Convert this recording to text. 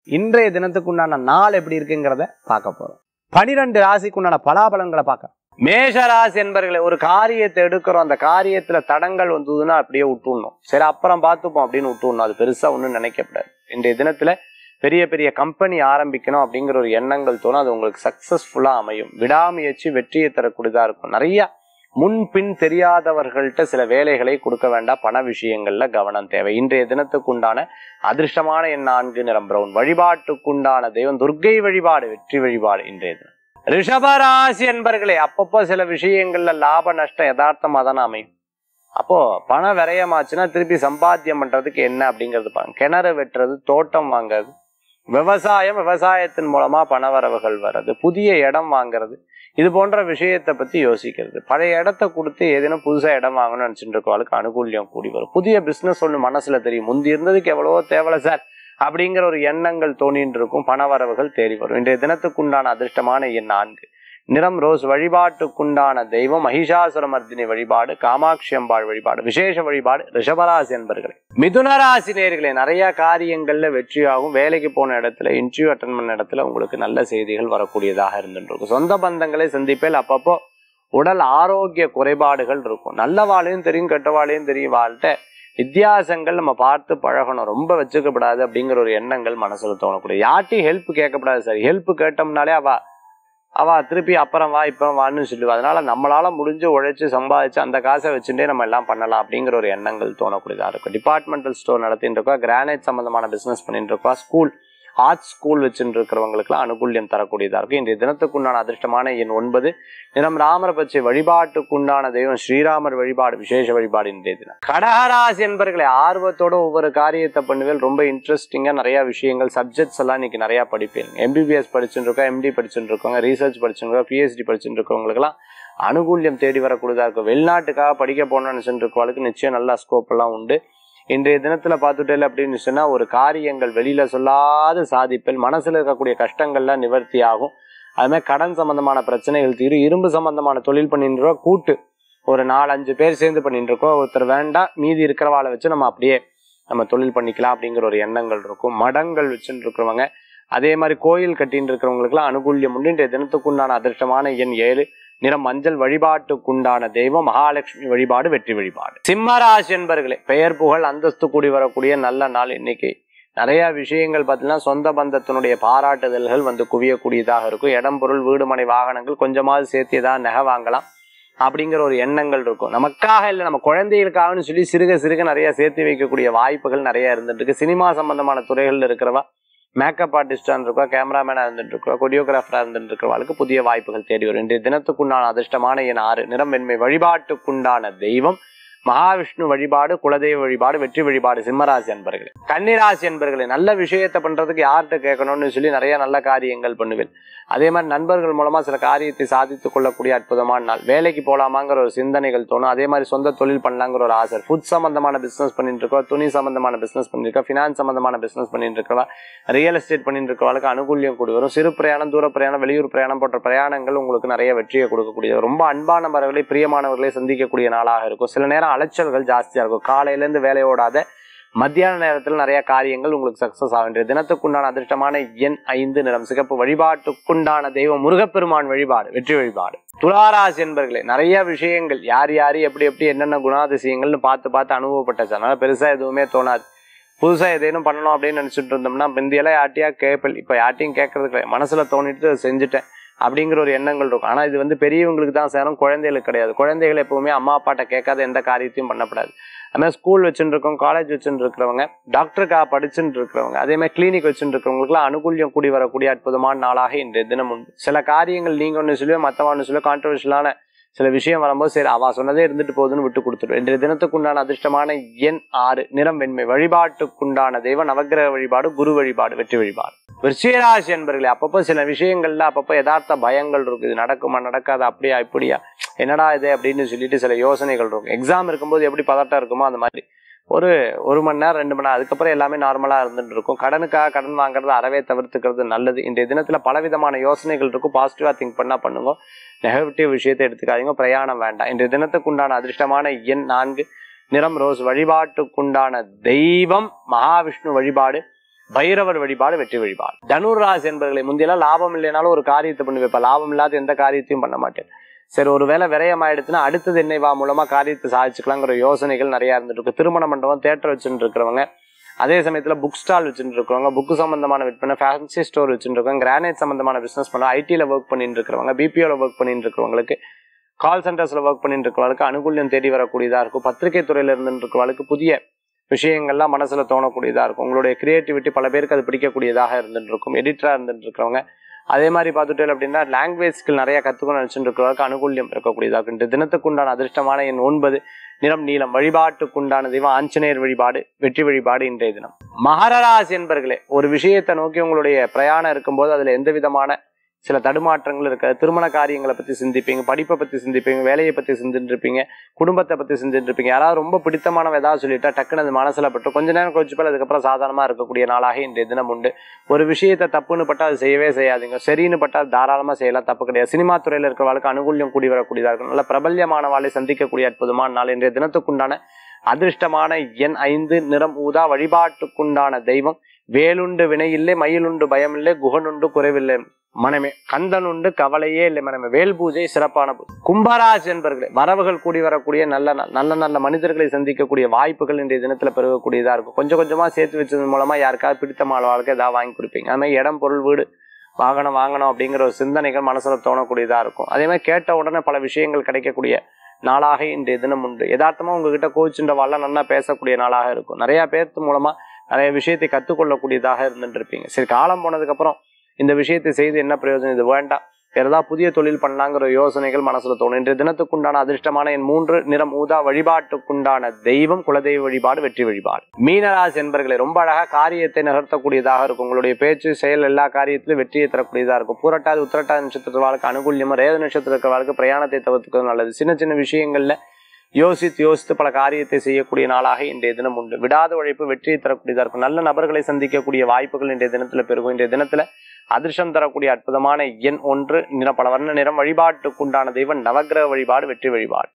இன்றைய தினத்துக்கு உண்டான நாள் எப்படி இருக்குங்கிறத பார்க்க போறோம் பனிரெண்டு ராசிக்கு உண்டான பலாபலங்களை பார்க்க மேஷ ராசி என்பர்களை ஒரு காரியத்தை எடுக்கிறோம் அந்த காரியத்துல தடங்கள் வந்ததுன்னா அப்படியே விட்டுடணும் சரி அப்புறம் பார்த்துப்போம் அப்படின்னு விட்டுடணும் அது பெருசா ஒன்றும் நினைக்கப்படாது இன்றைய தினத்துல பெரிய பெரிய கம்பெனி ஆரம்பிக்கணும் அப்படிங்கிற ஒரு எண்ணங்கள் தோணும் அது உங்களுக்கு சக்சஸ்ஃபுல்லா அமையும் விடாமுயற்சி வெற்றியை தரக்கூடியதா இருக்கும் நிறைய முன் பின் தெரியாதவர்கள்ட்ட சில வேலைகளை கொடுக்க வேண்டாம் பண விஷயங்கள்ல கவனம் தேவை இன்றைய தினத்துக்கு உண்டான அதிர்ஷ்டமான எண் நான்கு நிறம் பிரவுன் வழிபாட்டுக்குண்டான தெய்வம் துர்க்கை வழிபாடு வெற்றி வழிபாடு இன்றைய தினம் ரிஷபராசி என்பர்களே அப்பப்போ சில விஷயங்கள்ல லாப நஷ்டம் யதார்த்தமா தானே அமையும் அப்போ பணம் விரயமாச்சுன்னா திருப்பி சம்பாத்தியம் பண்றதுக்கு என்ன அப்படிங்கிறது பாருங்க கிணறு வெட்டுறது தோட்டம் வாங்குறது விவசாயம் விவசாயத்தின் மூலமா பணவரவுகள் வர்றது புதிய இடம் வாங்குறது இது போன்ற விஷயத்தை பத்தி யோசிக்கிறது பழைய இடத்த கொடுத்து ஏதேனும் புதுசா இடம் வாங்கணும்னு நினைச்சிட்டு இருக்கவளுக்கு அனுகூல்யம் கூடி வரும் புதிய பிசினஸ் ஒண்ணு மனசுல தெரியும் முந்தி இருந்ததுக்கு எவ்வளவோ தேவலை சார் அப்படிங்கிற ஒரு எண்ணங்கள் தோணிட்டு இருக்கும் பணவரவுகள் தேடி வரும் இன்றைய தினத்துக்குண்டான அதிர்ஷ்டமான எண் நான்கு நிறம் ரோஸ் வழிபாட்டுக்குண்டான தெய்வம் மகிஷாசுரமர்தினி வழிபாடு காமாட்சி அம்பாள் வழிபாடு விசேஷ வழிபாடு ரிஷபராசி என்பர்களே மிதுன ராசி நேர்களே நிறைய காரியங்கள்ல வெற்றியாகும் வேலைக்கு போன இடத்துல இன்டர்வியூ அட்டன் பண்ண இடத்துல உங்களுக்கு நல்ல செய்திகள் வரக்கூடியதாக இருந்துட்டு இருக்கும் சொந்த பந்தங்களை சந்திப்பேல் அப்பப்போ உடல் ஆரோக்கிய குறைபாடுகள் இருக்கும் நல்ல வாழையும் தெரியும் கெட்ட வாழையும் தெரியும் வாழ்கிட்ட வித்தியாசங்கள் நம்ம பார்த்து பழகணும் ரொம்ப வச்சுக்கப்படாது அப்படிங்கிற ஒரு எண்ணங்கள் மனசுல தோணக்கூடிய யார்ட்டையும் ஹெல்ப் கேட்கக்கூடாது சார் ஹெல்ப் கேட்டோம்னாலே அவ அவ திருப்பி அப்புறம் வா இப்போ வான்னு சொல்லுவா அதனால நம்மளால முடிஞ்சு உழைச்சு சம்பாதிச்சு அந்த காசை வச்சுட்டே நம்ம எல்லாம் பண்ணலாம் அப்படிங்கிற ஒரு எண்ணங்கள் தோணக்கூடியதா இருக்கும் டிபார்ட்மெண்டல் ஸ்டோர் நடத்திட்டு இருக்கோம் கிரானைட் சம்பந்தமான பிசினஸ் பண்ணிட்டு இருக்கோம் ஸ்கூல் ஆர்ட் ஸ்கூல் வச்சுட்டு இருக்கிறவங்களுக்குலாம் அனுகூல்யம் தரக்கூடியதா இருக்கும் இன்றைய தினத்துக்குண்டான அதிர்ஷ்டமான எண் ஒன்பது தினம் ராமர் பச்சை வழிபாட்டுக்குண்டான தெய்வம் ஸ்ரீராமர் வழிபாடு விசேஷ வழிபாடு இன்றைய தினம் கடகராசி என்பர்களை ஆர்வத்தோட ஒவ்வொரு காரியத்தை பண்ணுவேல் ரொம்ப இன்ட்ரெஸ்டிங்கா நிறைய விஷயங்கள் சப்ஜெக்ட்ஸ் எல்லாம் இன்னைக்கு நிறைய படிப்பீங்க எம்பிபிஎஸ் படிச்சுட்டு இருக்கோம் எம்டி படிச்சுட்டு இருக்கவங்க ரீசர்ச் படிச்சுட்டு இருக்கோம் பிஹெச்டி படிச்சுட்டு இருக்கவங்களுக்குலாம் அனுகூல்யம் தேடி வரக்கூடியதா இருக்கும் வெளிநாட்டுக்காக படிக்க போகணும்னு நினைச்சுட்டு இருக்கவங்களுக்கு நிச்சயம் நல்ல ஸ்கோப் எல்லாம் உண்டு இன்றைய தினத்துல பார்த்துட்டேன் அப்படின்னு சொன்னா ஒரு காரியங்கள் வெளியில சொல்லாத சாதிப்பில் மனசுல இருக்கக்கூடிய கஷ்டங்கள்லாம் நிவர்த்தி ஆகும் அது மாதிரி கடன் சம்பந்தமான பிரச்சனைகள் தீரும் இரும்பு சம்பந்தமான தொழில் பண்ணிட்டு இருக்கோம் கூட்டு ஒரு நாலு அஞ்சு பேர் சேர்ந்து பண்ணிட்டு இருக்கோம் ஒருத்தர் வேண்டாம் மீதி இருக்கிறவாளை வச்சு நம்ம அப்படியே நம்ம தொழில் பண்ணிக்கலாம் அப்படிங்கிற ஒரு எண்ணங்கள் இருக்கும் மடங்கள் வச்சுட்டு இருக்கிறவங்க அதே மாதிரி கோயில் கட்டின்னு இருக்கிறவங்களுக்குலாம் அனுகூல்யம் உண்டு இன்றைய தினத்துக்குண்டான அதிர்ஷ்டமான எண் ஏழு நிறம் மஞ்சள் வழிபாட்டுக்குண்டான தெய்வம் மகாலட்சுமி வழிபாடு வெற்றி வழிபாடு சிம்மராசி என்பர்களே பெயர் புகழ் அந்தஸ்து கூடி வரக்கூடிய நல்ல நாள் இன்னைக்கு நிறைய விஷயங்கள் பார்த்தீங்கன்னா சொந்த பந்தத்தினுடைய பாராட்டுதல்கள் வந்து குவியக்கூடியதாக இருக்கும் இடம் பொருள் வீடு மனை வாகனங்கள் கொஞ்சமாவது சேர்த்து ஏதாவது நகை வாங்கலாம் அப்படிங்கிற ஒரு எண்ணங்கள் இருக்கும் நமக்காக இல்லை நம்ம குழந்தைகளுக்காகன்னு சொல்லி சிறுக சிறுக நிறைய சேர்த்து வைக்கக்கூடிய வாய்ப்புகள் நிறைய இருந்துட்டு இருக்கு சினிமா சம்பந்தமான துறைகள்ல இருக்கிறவா மேக்கப் ஆர்டிஸ்டா இருக்கா கேமராமேனா இருந்துட்டு இருக்கா கொரியோகிராஃபரா இருந்துட்டு இருக்கிறவளுக்கு புதிய வாய்ப்புகள் தேடி வரும் இன்றைய தினத்துக்குண்டான அதிர்ஷ்டமான என் ஆறு நிறம் வெண்மை வழிபாட்டுக்குண்டான தெய்வம் மகாவிஷ்ணு வழிபாடு குலதெய்வ வழிபாடு வெற்றி வழிபாடு சிம்மராசி அன்பர்களே கன்னிராசி அன்பர்களே நல்ல விஷயத்தை பண்றதுக்கு யார்கிட்ட கேட்கணும்னு சொல்லி நிறைய நல்ல காரியங்கள் பண்ணுவேன் அதே மாதிரி நண்பர்கள் மூலமா சில காரியத்தை சாதித்துக் கொள்ளக்கூடிய அற்புதமான நாள் வேலைக்கு போலாமாங்கிற ஒரு சிந்தனைகள் தோணும் அதே மாதிரி சொந்த தொழில் பண்ணலாங்கிற ஒரு ஆசை ஃபுட் சம்பந்தமான பிசினஸ் பண்ணிட்டு இருக்கோம் துணி சம்பந்தமான பிசினஸ் பண்ணிட்டு இருக்கோம் ஃபினான்ஸ் சம்பந்தமான பிசினஸ் பண்ணிட்டு இருக்கவா ரியல் எஸ்டேட் பண்ணிட்டு இருக்கவளுக்கு அனுகூல்யம் கூடி வரும் சிறு பிரயாணம் தூர பிரயாணம் வெளியூர் பிரயாணம் போன்ற பிரயாணங்கள் உங்களுக்கு நிறைய வெற்றியை கொடுக்கக்கூடியது ரொம்ப அன்பானவர்களை பிரியமானவர்களை சந்திக்கக்கூடிய நாளாக இருக்கும் சில நேரம் அலைச்சல்கள் ஜாஸ்தியா இருக்கும் காலையில இருந்து வேலையோடாத மத்தியான நேரத்தில் நிறைய காரியங்கள் உங்களுக்கு சக்சஸ் ஆக வேண்டிய தினத்துக்குண்டான அதிர்ஷ்டமான எண் ஐந்து நிறம் சிகப்பு வழிபாட்டுக்குண்டான தெய்வம் முருகப்பெருமான் வழிபாடு வெற்றி வழிபாடு துளாராசி என்பர்களே நிறைய விஷயங்கள் யார் யார் எப்படி எப்படி என்னென்ன குணாதிசயங்கள்னு பார்த்து பார்த்து அனுபவப்பட்டாச்சு அதனால பெருசா எதுவுமே தோணாது புதுசா ஏதேனும் பண்ணணும் அப்படின்னு நினைச்சிட்டு இருந்தோம்னா முந்தியெல்லாம் யார்ட்டையா கேட்பல் இப்ப யார்ட்டையும் கேட்கறது கிடையாது மனசுல தோணிட்டு அதை செஞ்சுட்டேன் அப்படிங்கிற ஒரு எண்ணங்கள் இருக்கும் ஆனா இது வந்து பெரியவங்களுக்கு தான் சேரும் குழந்தைகளுக்கு கிடையாது குழந்தைகள் எப்பவுமே அம்மா அப்பாட்ட கேட்காத எந்த காரியத்தையும் பண்ணக்கூடாது அது மாதிரி ஸ்கூல் வச்சுட்டு இருக்கோம் காலேஜ் வச்சுட்டு இருக்கிறவங்க டாக்டருக்காக படிச்சுட்டு இருக்கிறவங்க அதே மாதிரி கிளினிக் வச்சுட்டு இருக்கிறவங்களுக்குலாம் அனுகூல்யம் கூடி வரக்கூடிய அற்புதமான நாளாக இன்றைய தினம் உண்டு சில காரியங்கள் நீங்க ஒன்று சொல்லுவோ மற்றவங்க ஒன்று சொல்லுவோ கான்ட்ரவர்ஷியலான சில விஷயம் வரும்போது சரி அவ சொன்னதே இருந்துட்டு போகுதுன்னு விட்டு கொடுத்துடும் இன்றைய தினத்துக்குண்டான அதிர்ஷ்டமான எண் ஆறு நிறம் வெண்மை வழிபாட்டுக்குண்டான தெய்வ நவக்கிரக வழிபாடு குரு வழிபாடு வெற்றி வழிபாடு விருச்சிகராசி என்பர்களே அப்பப்போ சில விஷயங்கள்ல அப்பப்போ யதார்த்த பயங்கள் இருக்கு இது நடக்குமா நடக்காதா அப்படியா இப்படியா என்னடா இது அப்படின்னு சொல்லிட்டு சில யோசனைகள் இருக்கும் எக்ஸாம் இருக்கும்போது எப்படி பதட்டம் இருக்குமோ அந்த மாதிரி ஒரு ஒரு மணி நேரம் ரெண்டு மணி நேரம் அதுக்கப்புறம் எல்லாமே நார்மலா இருந்துட்டு இருக்கும் கடனுக்காக கடன் வாங்குறது அறவே தவிர்த்துக்கிறது நல்லது இன்றைய தினத்துல பலவிதமான யோசனைகள் இருக்கும் பாசிட்டிவா திங்க் பண்ணா பண்ணுங்க நெகட்டிவ் விஷயத்தை எடுத்துக்காதீங்க பிரயாணம் வேண்டாம் இன்றைய தினத்துக்குண்டான அதிர்ஷ்டமான எண் நான்கு நிறம் ரோஸ் வழிபாட்டுக்குண்டான தெய்வம் மகாவிஷ்ணு வழிபாடு பைரவர் வழிபாடு வெற்றி வழிபாடு தனுர் ராசி என்பர்களை முந்தையெல்லாம் லாபம் இல்லைனாலும் ஒரு காரியத்தை பண்ணி வைப்பேன் லாபம் இல்லாத எந்த காரியத்தையும் பண்ண மாட்டேன் சரி ஒரு வேளை விரயம் ஆயிடுச்சுன்னா அடுத்தது என்னை வா மூலமா காரியத்தை சாதிச்சுக்கலாங்கிற யோசனைகள் நிறைய இருந்துட்டு இருக்கு திருமண மண்டபம் தேட்டர் வச்சுட்டு இருக்கிறவங்க அதே சமயத்துல புக் ஸ்டால் வச்சுட்டு இருக்கிறவங்க புக்கு சம்பந்தமான விற்பனை ஃபேன்சி ஸ்டோர் வச்சுட்டு இருக்கவங்க கிரானைட் சம்பந்தமான பிசினஸ் பண்ண ஐடில ஒர்க் பண்ணிட்டு இருக்கிறவங்க பிபிஓல ஒர்க் பண்ணிட்டு இருக்கிறவங்களுக்கு கால் சென்டர்ஸ்ல ஒர்க் பண்ணிட்டு இருக்கிறவங்களுக்கு அனுகூல்யம் தேடி வரக்கூடியதா இருக்கும் பத்திரிகை துறையில இருந்து இருக்கிறவங்களுக்கு புதிய விஷயங்கள்லாம் மனசுல தோணக்கூடியதா இருக்கும் உங்களுடைய கிரியேட்டிவிட்டி பல பேருக்கு அது பிடிக்கக்கூடியதாக இருந்துட்டு இருக்கும் எடிட்டரா இருந்துட்டு இருக்கிறவங்க அதே மாதிரி பார்த்துட்டு அப்படின்னா லாங்குவேஜ் ஸ்கில் நிறைய கத்துக்கணும் நினைச்சுட்டு இருக்கிறவங்களுக்கு அனுகூல்யம் இருக்கக்கூடியதாக இருக்கும் இந்த தினத்துக்குண்டான அதிர்ஷ்டமான எண் ஒன்பது நிறம் நீளம் வழிபாட்டுக்குண்டான தெய்வம் ஆஞ்சநேயர் வழிபாடு வெற்றி வழிபாடு இன்றைய தினம் மகரராசி என்பர்களே ஒரு விஷயத்தை நோக்கி உங்களுடைய பிரயாணம் இருக்கும்போது அதுல எந்த விதமான சில தடுமாற்றங்கள் இருக்காது திருமண காரியங்களை பத்தி சிந்திப்பீங்க படிப்பை பத்தி சிந்திப்பீங்க வேலையை பத்தி சிந்திட்டு இருப்பீங்க குடும்பத்தை பத்தி சிந்திட்டு இருப்பீங்க யாராவது ரொம்ப பிடித்தமானவ ஏதாவது சொல்லிட்டா டக்குன்னு அது மனசுல பட்டு கொஞ்ச நேரம் கொஞ்சம் பேர் அதுக்கப்புறம் சாதாரணமா இருக்கக்கூடிய நாளாக இன்றைய தினம் உண்டு ஒரு விஷயத்தை தப்புன்னு பட்டா அது செய்யவே செய்யாதீங்க சரின்னு பட்டா அது தாராளமா செய்யலாம் தப்பு கிடையாது சினிமா துறையில இருக்கிறவளுக்கு அனுகூல்யம் கூடி வரக்கூடியதா இருக்கும் நல்ல பிரபல்யமானவாளை சந்திக்கக்கூடிய அற்புதமான நாள் இன்றைய தினத்துக்குண்டான அதிர்ஷ்டமான எண் ஐந்து நிறம் ஊதா வழிபாட்டுக்குண்டான தெய்வம் வேலுண்டு வினையில்லை மயிலுண்டு பயமில்லை குகனுண்டு குறைவில்லை மனமே கந்தனுண்டு கவலையே இல்லை மனமே வேல் பூஜை சிறப்பான பூஜை கும்பராசி என்பர்களே வரவுகள் கூடி வரக்கூடிய நல்ல ந- நல்ல நல்ல மனிதர்களை சந்திக்கக்கூடிய வாய்ப்புகள் இன்றைய தினத்துல பெருகக்கூடியதா இருக்கும் கொஞ்சம் கொஞ்சமா சேர்த்து வச்சதன் மூலமா யாருக்காவது பிடித்தமான வாழ்க்கை ஏதாவது வாங்கி கொடுப்பீங்க அது மாதிரி இடம் பொருள் வீடு வாங்கணும் வாங்கணும் அப்படிங்கிற ஒரு சிந்தனைகள் மனசுல தோணக்கூடியதா இருக்கும் அதே மாதிரி கேட்ட உடனே பல விஷயங்கள் கிடைக்கக்கூடிய நாளாக இன்றைய தினம் உண்டு யதார்த்தமா உங்ககிட்ட கோச்சுன்ற வாழ நல்லா பேசக்கூடிய நாளாக இருக்கும் நிறைய பேர்த்து மூலமா நிறைய விஷயத்தை கத்துக்கொள்ளக்கூடியதாக இருந்துட்டு இருப்பீங்க சரி காலம் போனதுக்கு அப்புறம் இந்த விஷயத்தை செய்து என்ன பிரயோஜனம் இது வேண்டாம் வேற ஏதாவது புதிய தொழில் பண்ணலாங்கிற யோசனைகள் மனசுல தோணும் இன்றைய தினத்துக்குண்டான அதிர்ஷ்டமான என் மூன்று நிறம் ஊதா வழிபாட்டுக்குண்டான தெய்வம் குலதெய்வ வழிபாடு வெற்றி வழிபாடு மீனராசி என்பர்களை ரொம்ப அழகா காரியத்தை நகர்த்தக்கூடியதாக இருக்கும் உங்களுடைய பேச்சு செயல் எல்லா காரியத்திலும் வெற்றியை தரக்கூடியதா இருக்கும் பூரட்டாதி உத்திரட்டாதி நட்சத்திர வாழ்க்கை அனுகூல்யமா ரேத நட்சத்திர வாழ்க்கை பிரயாணத்தை தவிர்த்துக்கிறது நல்லது சின்ன சின்ன விஷயங்கள்ல யோசித்து யோசித்து பல காரியத்தை செய்யக்கூடிய நாளாக இன்றைய தினம் உண்டு விடாத உழைப்பு வெற்றியை தரக்கூடியதா இருக்கும் நல்ல நபர்களை சந்திக்கக்கூடிய வாய்ப்புகள் இன்றைய தினத்துல பெருகும் இன்றைய தினத்துல அதிர்ஷ்டம் தரக்கூடிய அற்புதமான எண் ஒன்று நிற பல வர்ண நிறம் வழிபாட்டுக்குண்டான தெய்வம் நவக்கிரக வழிபாடு வெற்றி வழிபாடு